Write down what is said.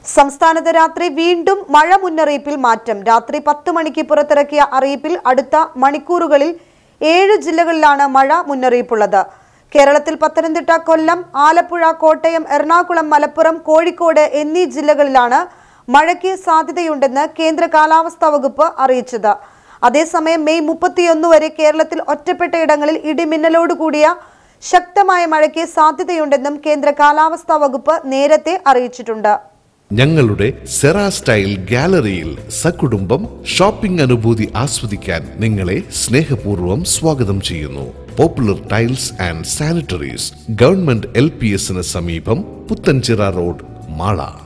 സംസ്ഥാനത്ത് രാത്രി വീണ്ടും മഴ മുന്നറിയിപ്പിൽ മാറ്റം രാത്രി പത്ത് മണിക്ക് പുറത്തിറക്കിയ അറിയിപ്പിൽ അടുത്ത മണിക്കൂറുകളിൽ ഏഴ് ജില്ലകളിലാണ് മഴ മുന്നറിയിപ്പുള്ളത് കേരളത്തിൽ പത്തനംതിട്ട കൊല്ലം ആലപ്പുഴ കോട്ടയം എറണാകുളം മലപ്പുറം കോഴിക്കോട് എന്നീ ജില്ലകളിലാണ് മഴയ്ക്ക് സാധ്യതയുണ്ടെന്ന് കേന്ദ്ര കാലാവസ്ഥാ വകുപ്പ് അറിയിച്ചത് അതേസമയം മെയ് മുപ്പത്തിയൊന്ന് വരെ കേരളത്തിൽ ഒറ്റപ്പെട്ട ഇടങ്ങളിൽ ഇടിമിന്നലോട് കൂടിയ ശക്തമായ മഴയ്ക്ക് സാധ്യതയുണ്ടെന്നും കേന്ദ്ര കാലാവസ്ഥാ വകുപ്പ് നേരത്തെ അറിയിച്ചിട്ടുണ്ട് ഞങ്ങളുടെ സെറ സ്റ്റൈൽ ഗാലറിയിൽ സകുടുംബം ഷോപ്പിംഗ് അനുഭൂതി ആസ്വദിക്കാൻ നിങ്ങളെ സ്നേഹപൂർവ്വം സ്വാഗതം ചെയ്യുന്നു popular tiles and sanitaries government L P എസിന് സമീപം പുത്തൻചിറ റോഡ് മാള